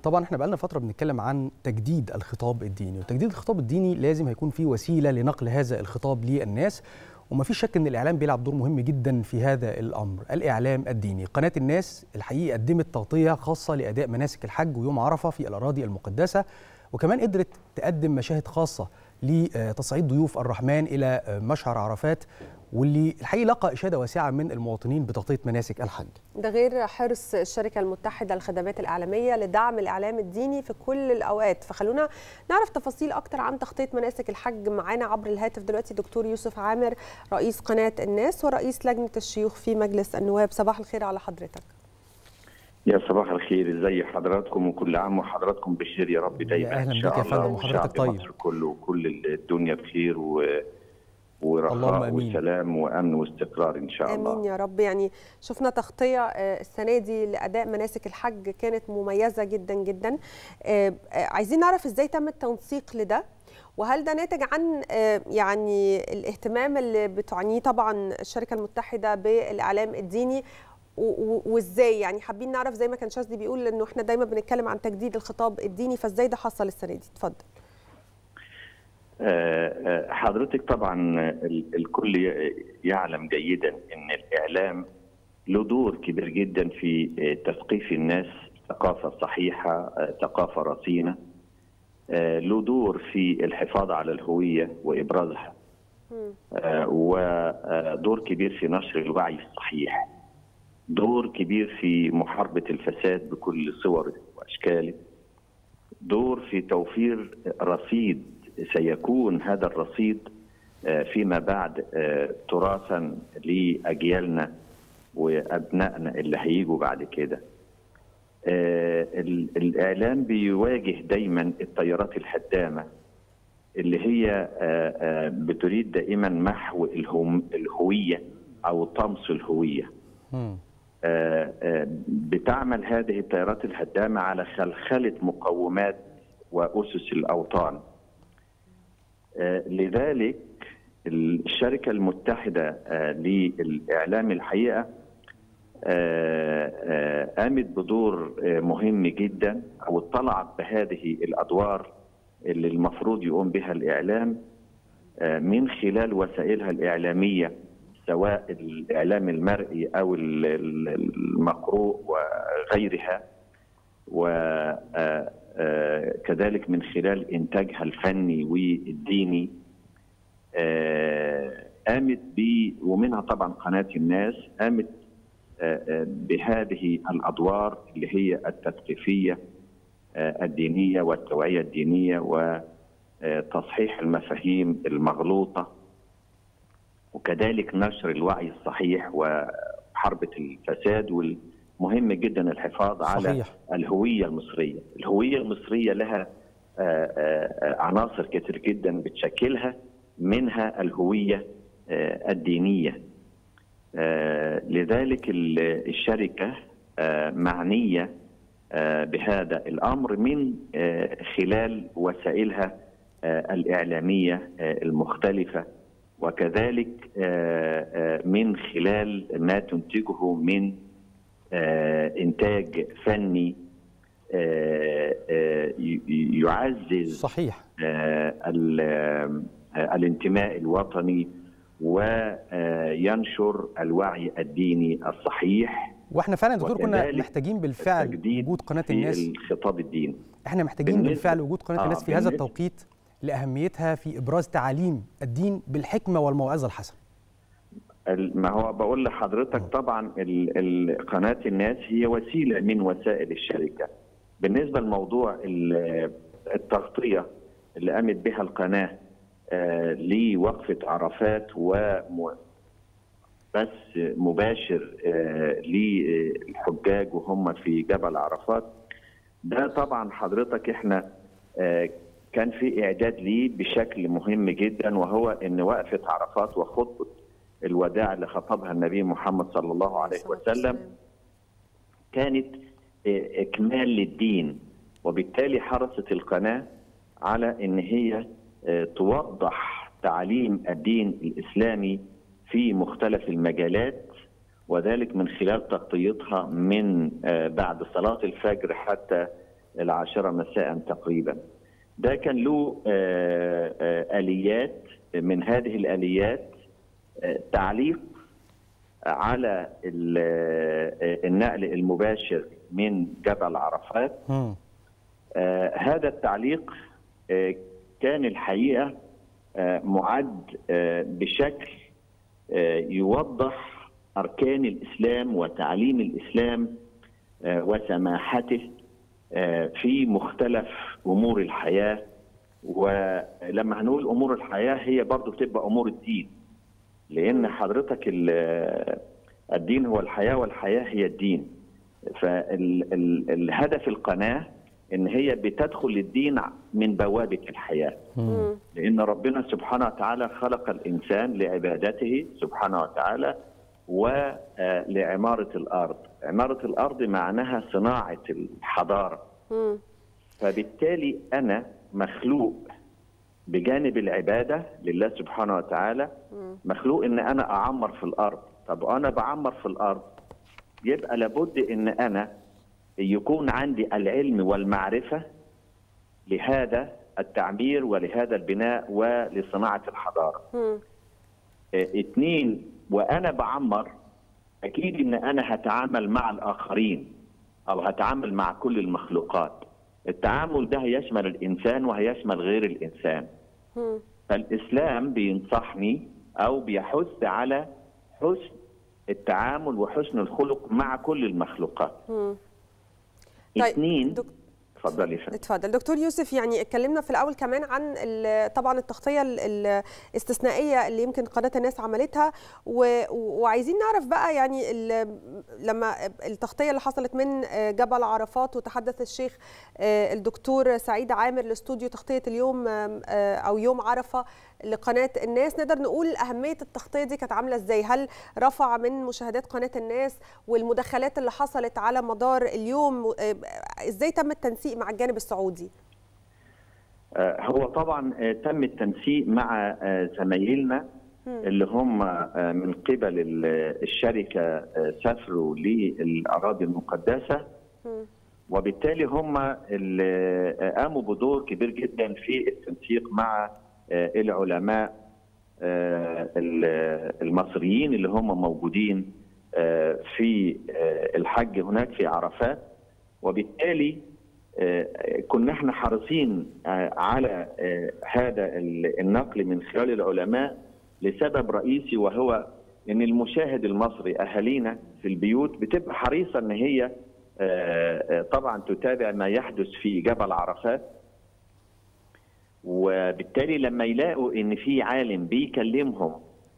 طبعا احنا بقالنا فتره بنتكلم عن تجديد الخطاب الديني وتجديد الخطاب الديني لازم هيكون فيه وسيله لنقل هذا الخطاب للناس وما فيش شك ان الاعلام بيلعب دور مهم جدا في هذا الامر الاعلام الديني قناه الناس الحقيقه قدمت تغطيه خاصه لاداء مناسك الحج ويوم عرفه في الاراضي المقدسه وكمان قدرت تقدم مشاهد خاصه لتصعيد ضيوف الرحمن الى مشعر عرفات واللي الحقيقه لقى اشاده واسعه من المواطنين بتغطيه مناسك الحج. ده غير حرص الشركه المتحده للخدمات الاعلاميه لدعم الاعلام الديني في كل الاوقات، فخلونا نعرف تفاصيل اكتر عن تغطيه مناسك الحج معانا عبر الهاتف دلوقتي دكتور يوسف عامر رئيس قناه الناس ورئيس لجنه الشيوخ في مجلس النواب، صباح الخير على حضرتك. يا صباح الخير ازي حضراتكم وكل عام وحضراتكم بخير يا رب دايما يا اهلا ان شاء بك يا الله فندم وحضرتك طيب مصر كله وكل الدنيا بخير و... ورخاء وسلام وامن واستقرار ان شاء الله امين يا رب يعني شفنا تغطيه السنه دي لاداء مناسك الحج كانت مميزه جدا جدا عايزين نعرف ازاي تم التنسيق لده وهل ده ناتج عن يعني الاهتمام اللي بتعنيه طبعا الشركه المتحده بالاعلام الديني وازاي يعني حابين نعرف زي ما كان شاذلي بيقول انه احنا دايما بنتكلم عن تجديد الخطاب الديني فازاي ده حصل السنه دي اتفضل حضرتك طبعا الكل يعلم جيدا ان الاعلام له دور كبير جدا في تثقيف الناس ثقافه صحيحه ثقافه رصينه له دور في الحفاظ على الهويه وابرازها ودور كبير في نشر الوعي الصحيح دور كبير في محاربه الفساد بكل صوره واشكاله دور في توفير رصيد سيكون هذا الرصيد فيما بعد تراثا لاجيالنا وابنائنا اللي هيجوا بعد كده. الاعلام بيواجه دايما التيارات الهدامه اللي هي بتريد دائما محو الهويه او طمس الهويه. بتعمل هذه التيارات الهدامه على خلخله مقومات واسس الاوطان. لذلك الشركة المتحدة للإعلام الحقيقة قامت بدور مهم جدا أو اطلعت بهذه الأدوار اللي المفروض يقوم بها الإعلام من خلال وسائلها الإعلامية سواء الإعلام المرئي أو المقروء وغيرها و كذلك من خلال انتاجها الفني والديني قامت ب ومنها طبعا قناه الناس قامت بهذه الادوار اللي هي التثقيفيه الدينيه والتوعيه الدينيه وتصحيح المفاهيم المغلوطه وكذلك نشر الوعي الصحيح وحربه الفساد وال مهم جدا الحفاظ على صحيح. الهوية المصرية الهوية المصرية لها عناصر كتير جدا بتشكلها منها الهوية الدينية لذلك الشركة معنية بهذا الأمر من خلال وسائلها الإعلامية المختلفة وكذلك من خلال ما تنتجه من انتاج فني يعزز صحيح الانتماء الوطني وينشر الوعي الديني الصحيح واحنا فعلا دكتور كنا محتاجين بالفعل وجود قناه الناس في الخطاب الديني احنا محتاجين بالفعل وجود قناه آه الناس في هذا التوقيت لاهميتها في ابراز تعاليم الدين بالحكمه والموعظه الحسنه ما هو بقول لحضرتك طبعا قناة الناس هي وسيلة من وسائل الشركة بالنسبة لموضوع التغطية اللي قامت بها القناة لوقفة عرفات و بس مباشر للحجاج وهم في جبل عرفات ده طبعا حضرتك احنا كان في اعداد ليه بشكل مهم جدا وهو ان وقفه عرفات وخطبه الوداع اللي خطبها النبي محمد صلى الله عليه وسلم كانت اكمال للدين وبالتالي حرصت القناه على ان هي توضح تعاليم الدين الاسلامي في مختلف المجالات وذلك من خلال تغطيتها من بعد صلاه الفجر حتى العاشرة مساء تقريبا ده كان له آليات من هذه الآليات تعليق على النقل المباشر من جبل عرفات هذا التعليق كان الحقيقة معد بشكل يوضح أركان الإسلام وتعليم الإسلام وسماحته في مختلف أمور الحياة ولما هنقول أمور الحياة هي برضو بتبقى أمور الدين لأن حضرتك الدين هو الحياة والحياة هي الدين فالهدف القناة ان هي بتدخل الدين من بوابه الحياه لان ربنا سبحانه وتعالى خلق الانسان لعبادته سبحانه وتعالى ولعماره الارض عماره الارض معناها صناعه الحضاره فبالتالي انا مخلوق بجانب العباده لله سبحانه وتعالى مخلوق ان انا اعمر في الارض طب انا بعمر في الارض يبقى لابد ان انا يكون عندي العلم والمعرفة لهذا التعمير ولهذا البناء ولصناعة الحضارة اه اثنين وأنا بعمر أكيد أن أنا هتعامل مع الآخرين أو هتعامل مع كل المخلوقات التعامل ده هيشمل الإنسان وهيشمل غير الإنسان م. فالإسلام بينصحني أو بيحث على حسن التعامل وحسن الخلق مع كل المخلوقات م. طيب اثنين دك... اتفضلي فندم اتفضل دكتور يوسف يعني اتكلمنا في الاول كمان عن طبعا التغطيه الاستثنائيه اللي يمكن قناه الناس عملتها و... وعايزين نعرف بقى يعني لما التغطيه اللي حصلت من جبل عرفات وتحدث الشيخ الدكتور سعيد عامر لاستوديو تغطيه اليوم او يوم عرفه لقناه الناس نقدر نقول اهميه التغطيه دي كانت عامله ازاي هل رفع من مشاهدات قناه الناس والمداخلات اللي حصلت على مدار اليوم ازاي تم التنسيق مع الجانب السعودي هو طبعا تم التنسيق مع زمايلنا اللي هم من قبل الشركه سافروا للاراضي المقدسه وبالتالي هم اللي قاموا بدور كبير جدا في التنسيق مع العلماء المصريين اللي هم موجودين في الحج هناك في عرفات وبالتالي كنا احنا حريصين على هذا النقل من خلال العلماء لسبب رئيسي وهو ان المشاهد المصري اهالينا في البيوت بتبقى حريصه ان هي طبعا تتابع ما يحدث في جبل عرفات وبالتالي لما يلاقوا ان في عالم بيكلمهم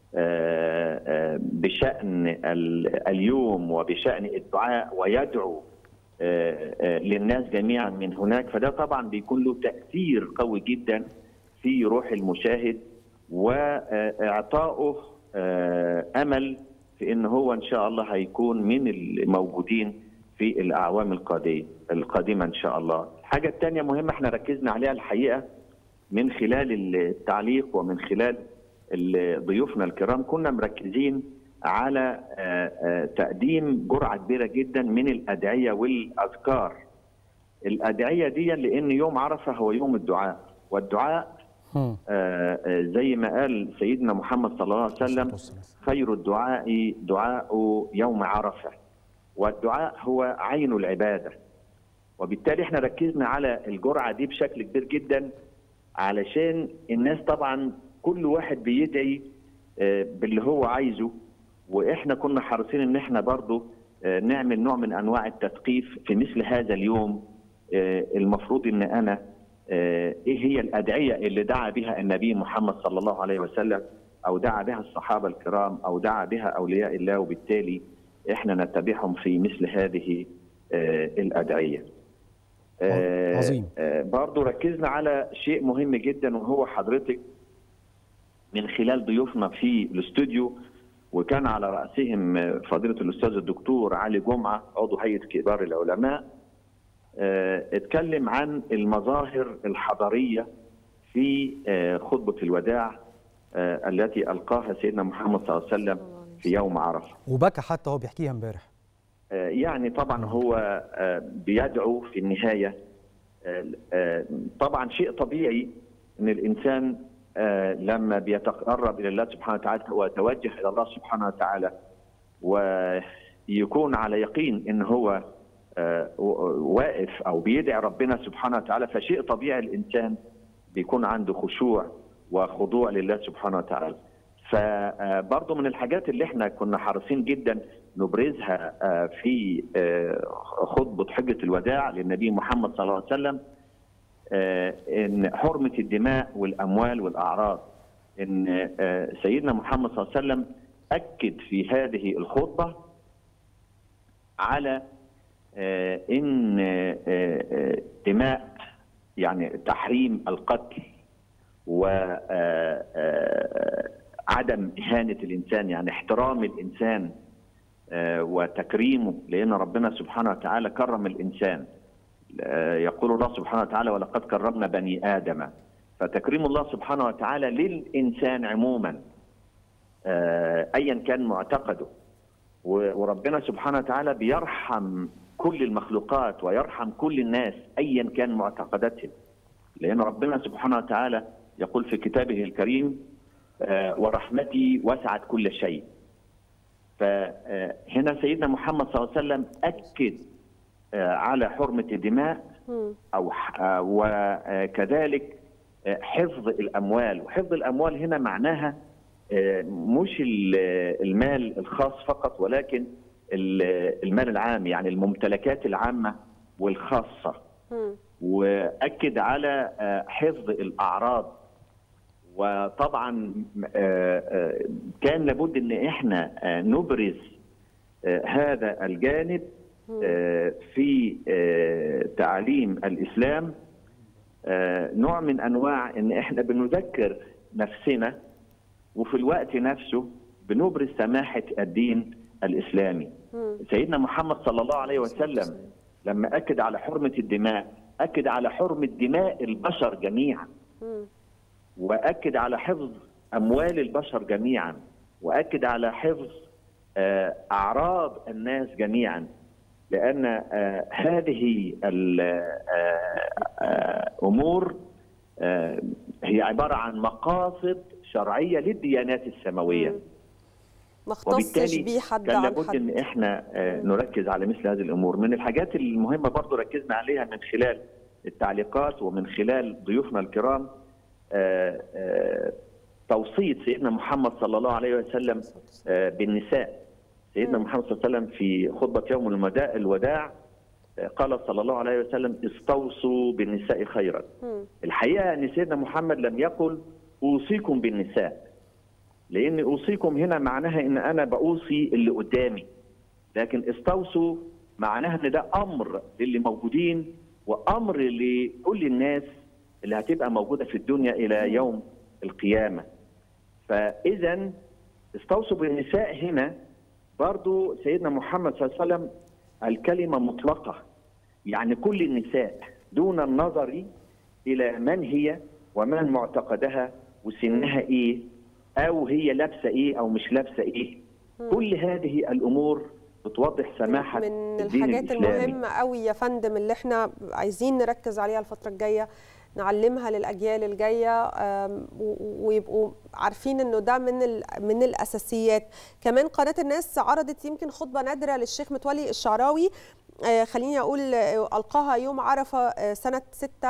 بشان اليوم وبشان الدعاء ويدعو للناس جميعا من هناك فده طبعا بيكون له تاثير قوي جدا في روح المشاهد واعطائه امل في ان هو ان شاء الله هيكون من الموجودين في الاعوام القادمه القادمه ان شاء الله. الحاجه الثانيه مهمه احنا ركزنا عليها الحقيقه من خلال التعليق ومن خلال ضيوفنا الكرام كنا مركزين على تقديم جرعه كبيره جدا من الادعيه والاذكار. الادعيه دي لان يوم عرفه هو يوم الدعاء والدعاء زي ما قال سيدنا محمد صلى الله عليه وسلم خير الدعاء دعاء يوم عرفه والدعاء هو عين العباده وبالتالي احنا ركزنا على الجرعه دي بشكل كبير جدا علشان الناس طبعا كل واحد بيدعي باللي هو عايزه واحنا كنا حريصين ان احنا برضه نعمل نوع من انواع التثقيف في مثل هذا اليوم المفروض ان انا ايه هي الادعيه اللي دعا بها النبي محمد صلى الله عليه وسلم او دعا بها الصحابه الكرام او دعا بها اولياء الله وبالتالي احنا نتبعهم في مثل هذه الادعيه. عظيم برضه ركزنا على شيء مهم جدا وهو حضرتك من خلال ضيوفنا في الاستوديو وكان على راسهم فضيله الاستاذ الدكتور علي جمعه عضو هيئه كبار العلماء اتكلم عن المظاهر الحضاريه في خطبه الوداع التي القاها سيدنا محمد صلى الله عليه وسلم في يوم عرفه وبكى حتى هو بيحكيها امبارح يعني طبعا هو بيدعو في النهايه طبعا شيء طبيعي ان الانسان لما بيتقرب الى الله سبحانه وتعالى ويتوجه الى الله سبحانه وتعالى ويكون على يقين ان هو واقف او بيدعي ربنا سبحانه وتعالى فشيء طبيعي الانسان بيكون عنده خشوع وخضوع لله سبحانه وتعالى. فبرضه من الحاجات اللي احنا كنا حريصين جدا نبرزها في خطبه حجه الوداع للنبي محمد صلى الله عليه وسلم ان حرمه الدماء والاموال والاعراض ان سيدنا محمد صلى الله عليه وسلم اكد في هذه الخطبه على ان دماء يعني تحريم القتل وعدم إهانة الإنسان يعني احترام الإنسان وتكريمه لأن ربنا سبحانه وتعالى كرم الإنسان يقول الله سبحانه وتعالى ولقد كرمنا بني آدم فتكريم الله سبحانه وتعالى للإنسان عموما أيا كان معتقده وربنا سبحانه وتعالى بيرحم كل المخلوقات ويرحم كل الناس ايا كان معتقداتهم لان ربنا سبحانه وتعالى يقول في كتابه الكريم ورحمتي وسعت كل شيء فهنا سيدنا محمد صلى الله عليه وسلم اكد على حرمه الدماء او وكذلك حفظ الاموال وحفظ الاموال هنا معناها مش المال الخاص فقط ولكن المال العام يعني الممتلكات العامة والخاصة وأكد على حفظ الأعراض وطبعا كان لابد ان احنا نبرز هذا الجانب في تعليم الاسلام نوع من انواع ان احنا بنذكر نفسنا وفي الوقت نفسه بنبرز سماحه الدين الاسلامي سيدنا محمد صلى الله عليه وسلم لما اكد على حرمه الدماء اكد على حرمه دماء البشر جميعا واكد على حفظ اموال البشر جميعا واكد على حفظ اعراض الناس جميعا لان هذه الامور هي عباره عن مقاصد شرعيه للديانات السماويه ما اختصش بيه حد كان عن لابد حد ان احنا نركز على مثل هذه الامور من الحاجات المهمه برضو ركزنا عليها من خلال التعليقات ومن خلال ضيوفنا الكرام توصيه سيدنا محمد صلى الله عليه وسلم بالنساء سيدنا محمد صلى الله عليه وسلم في خطبه يوم الوداع قال صلى الله عليه وسلم استوصوا بالنساء خيرا الحقيقه ان سيدنا محمد لم يقل اوصيكم بالنساء لان اوصيكم هنا معناها ان انا باوصي اللي قدامي لكن استوصوا معناها ان ده امر للي موجودين وامر لكل الناس اللي هتبقى موجوده في الدنيا الى يوم القيامه فاذا استوصوا بالنساء هنا برضو سيدنا محمد صلى الله عليه وسلم الكلمه مطلقه يعني كل النساء دون النظر الى من هي وما معتقدها وسنها ايه او هي لابسه ايه او مش لابسه ايه كل هذه الامور بتوضح سماحه من الدين الحاجات الإسلامي. المهمه قوي يا فندم اللي احنا عايزين نركز عليها الفتره الجايه نعلمها للاجيال الجايه آم، و- ويبقوا عارفين انه ده من ال- من الاساسيات كمان قناه الناس عرضت يمكن خطبه نادره للشيخ متولي الشعراوي آه، خليني اقول آه، القاها يوم عرفه آه، سنه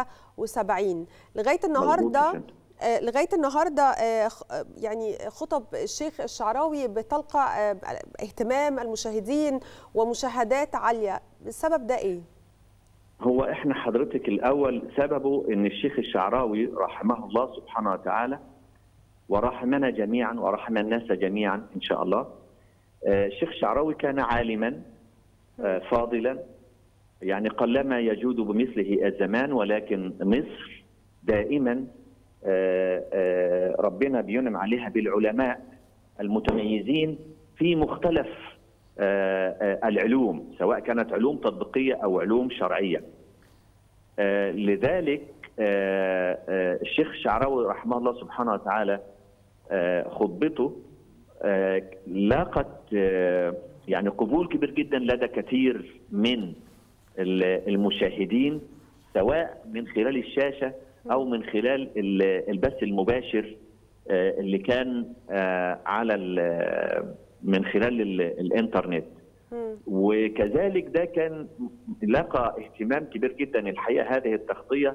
76 لغايه النهارده مظبوط يا فندم. آه، لغايه النهارده آه، خ- آه، يعني خطب الشيخ الشعراوي بتلقى آه، اهتمام المشاهدين ومشاهدات عاليه السبب ده ايه؟ هو احنا حضرتك الاول سببه ان الشيخ الشعراوي رحمه الله سبحانه وتعالى ورحمنا جميعا ورحم الناس جميعا ان شاء الله. آه، الشيخ الشعراوي كان عالما آه، فاضلا يعني قلما يجود بمثله الزمان ولكن مصر دائما آه، آه، ربنا بينعم عليها بالعلماء المتميزين في مختلف آه، آه، العلوم سواء كانت علوم تطبيقيه او علوم شرعيه. آه، لذلك آه، آه، الشيخ الشعراوي رحمه الله سبحانه وتعالى آه، خطبته آه، لاقت آه، يعني قبول كبير جدا لدى كثير من ال- المشاهدين سواء من خلال الشاشه او من خلال ال- البث المباشر آه، اللي كان آه، على ال- من خلال ال- الانترنت مم. وكذلك ده كان لقى اهتمام كبير جدا الحقيقه هذه التغطيه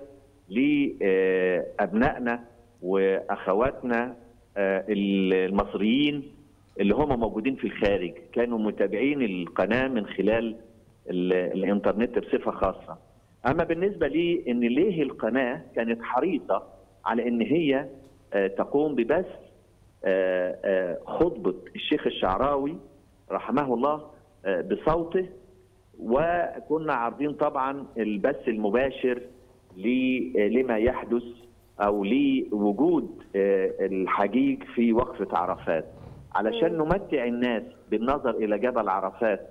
لابنائنا واخواتنا آه، المصريين اللي هم موجودين في الخارج كانوا متابعين القناه من خلال ال- الانترنت بصفه خاصه اما بالنسبه لي ان ليه القناه كانت حريصه على ان هي آه، تقوم ببث آه، آه، خطبه الشيخ الشعراوي رحمه الله آه، بصوته وكنا عارضين طبعا البث المباشر ل- لما يحدث او لوجود آه، الحجيج في وقفه عرفات علشان نمتع الناس بالنظر الى جبل عرفات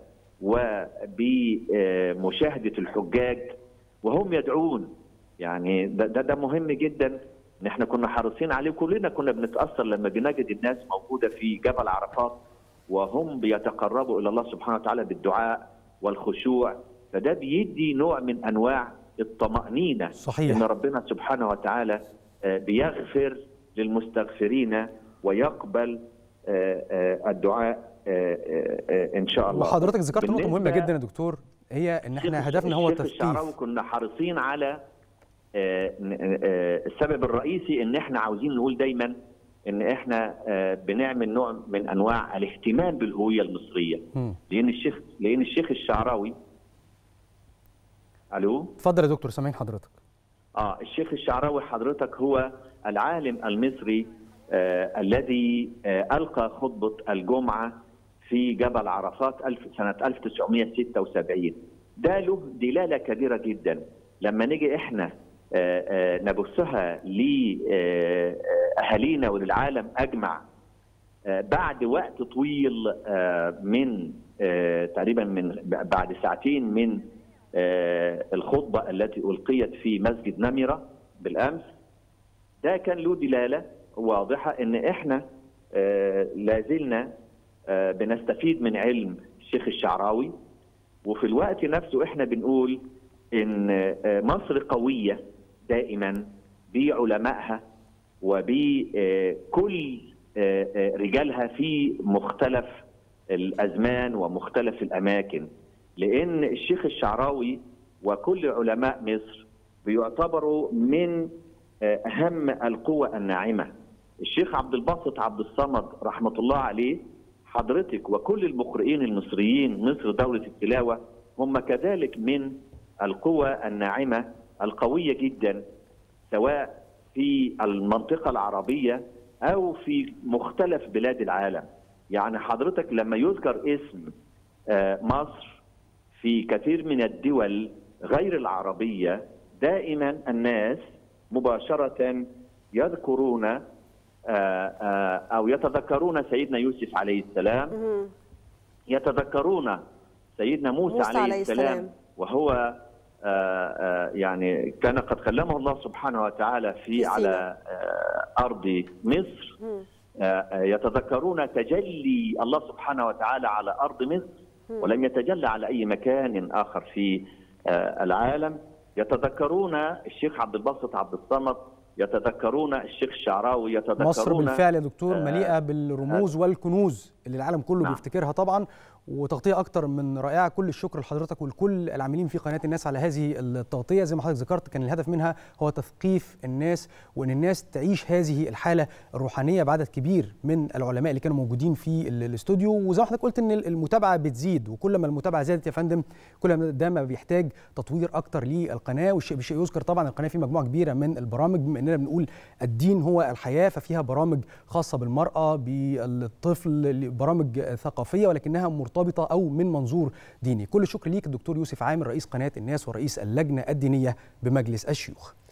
وبمشاهده الحجاج وهم يدعون يعني ده ده, ده مهم جدا ان احنا كنا حريصين عليه كلنا كنا بنتاثر لما بنجد الناس موجوده في جبل عرفات وهم بيتقربوا الى الله سبحانه وتعالى بالدعاء والخشوع فده بيدي نوع من انواع الطمانينه صحيح. ان ربنا سبحانه وتعالى آه، بيغفر للمستغفرين ويقبل آه، آه، الدعاء آه، آه، آه، ان شاء الله وحضرتك ذكرت نقطه مهمه بالنسبة- جدا يا دكتور هي ان احنا الشيخ- هدفنا هو الشيخ الشعراوي التثقيف كنا حريصين على آه، آه، السبب الرئيسي ان احنا عاوزين نقول دايما ان احنا آه، بنعمل نوع من انواع الاهتمام بالهويه المصريه مم. لان الشيخ لان الشيخ الشعراوي الو اتفضل يا دكتور سامعين حضرتك اه الشيخ الشعراوي حضرتك هو العالم المصري آه الذي آه القى خطبه الجمعه في جبل عرفات ألف سنه 1976 ده له دلاله كبيره جدا لما نيجي احنا آه آه نبثها لاهالينا وللعالم اجمع آه، بعد وقت طويل آه، من آه، تقريبا من بعد ساعتين من آه، الخطبه التي القيت في مسجد نمره بالامس ده كان له دلاله واضحه ان احنا آه، لازلنا آه، بنستفيد من علم الشيخ الشعراوي وفي الوقت نفسه احنا بنقول ان آه، مصر قويه دائما بعلمائها وبكل رجالها في مختلف الازمان ومختلف الاماكن لان الشيخ الشعراوي وكل علماء مصر بيعتبروا من آه، اهم القوى الناعمه الشيخ عبد الباسط عبد الصمد رحمه الله عليه حضرتك وكل المقرئين المصريين مصر دوله التلاوه هم كذلك من القوى الناعمه القويه جدا سواء في المنطقة العربية أو في مختلف بلاد العالم يعني حضرتك لما يذكر اسم آه، مصر في كثير من الدول غير العربية دائما الناس مباشرة يذكرون آه، آه، أو يتذكرون سيدنا يوسف عليه السلام مهم. يتذكرون سيدنا موسى, موسى عليه, عليه السلام, السلام. وهو آه، آه، يعني كان قد كلمه الله سبحانه وتعالى في, في على آه، ارض مصر مم. آه، آه، يتذكرون تجلي الله سبحانه وتعالى على ارض مصر ولم يتجلى على اي مكان اخر في آه، العالم يتذكرون الشيخ عبد الباسط عبد الصمد يتذكرون الشيخ الشعراوي يتذكرون مصر بالفعل يا دكتور آه، مليئه بالرموز والكنوز اللي العالم كله نعم. بيفتكرها طبعا وتغطيه اكتر من رائعه كل الشكر لحضرتك ولكل العاملين في قناه الناس على هذه التغطيه زي ما حضرتك ذكرت كان الهدف منها هو تثقيف الناس وان الناس تعيش هذه الحاله الروحانيه بعدد كبير من العلماء اللي كانوا موجودين في ال- الاستوديو وزي ما حضرتك قلت ان المتابعه بتزيد وكل ما المتابعه زادت يا فندم كل ما ده ما بيحتاج تطوير اكتر للقناه والشيء بشيء يذكر طبعا القناه في مجموعه كبيره من البرامج بما اننا بنقول الدين هو الحياه ففيها برامج خاصه بالمراه بالطفل برامج ثقافيه ولكنها مرتبطه او من منظور ديني كل الشكر ليك الدكتور يوسف عامر رئيس قناه الناس ورئيس اللجنه الدينيه بمجلس الشيوخ